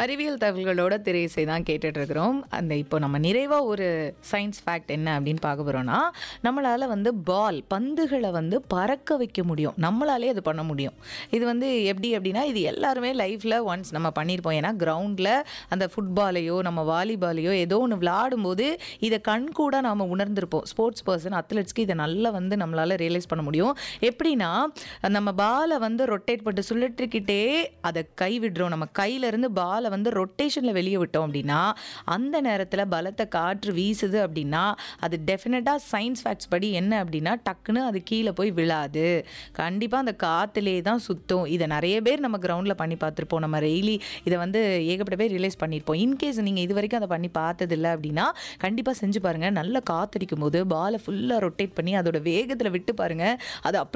அறிவியல் தகவல்களோட திரையிசை தான் கேட்டுட்டு இருக்கிறோம் அந்த இப்போ நம்ம நிறைவா ஒரு சயின்ஸ் ஃபேக்ட் என்ன அப்படின்னு பார்க்க போறோம்னா நம்மளால வந்து பால் பந்துகளை வந்து பறக்க வைக்க முடியும் நம்மளாலே அது பண்ண முடியும் இது வந்து எப்படி அப்படின்னா இது எல்லாருமே லைஃப்ல ஒன்ஸ் நம்ம பண்ணியிருப்போம் ஏன்னா கிரவுண்டில் அந்த ஃபுட்பாலையோ நம்ம வாலிபாலையோ ஏதோ ஒன்று விளையாடும்போது இதை கண் கூட நாம உணர்ந்திருப்போம் ஸ்போர்ட்ஸ் பர்சன் அத்லெட்ஸ்க்கு இதை நல்லா வந்து நம்மளால ரியலைஸ் பண்ண முடியும் எப்படின்னா நம்ம பாலை வந்து ரொட்டேட் பண்ணிட்டு சுழற்றிக்கிட்டே அதை கை விடுறோம் நம்ம கையில இருந்து பாலை வந்து ரொட்டேஷன்ல வெளியே விட்டோம் அப்படின்னா அந்த நேரத்தில் பலத்தை காற்று வீசுது அப்படின்னா அது டெஃபினட்டாக சயின்ஸ் ஃபேக்ட்ஸ் படி என்ன அப்படின்னா டக்குன்னு அது கீழே போய் விழாது கண்டிப்பாக அந்த காற்றுலே தான் சுத்தும் இதை நிறைய பேர் நம்ம கிரவுண்டில் பண்ணி பார்த்துருப்போம் நம்ம டெய்லி இதை வந்து ஏகப்பட்ட பேர் ரிலைஸ் பண்ணியிருப்போம் இன்கேஸ் நீங்கள் இது வரைக்கும் அதை பண்ணி பார்த்ததில்ல அப்படின்னா கண்டிப்பாக செஞ்சு பாருங்கள் நல்ல காத்தடிக்கும் போது பாலை ஃபுல்லாக ரொட்டேட் பண்ணி அதோட வேகத்தில் விட்டு பாருங்கள் அது அப்படி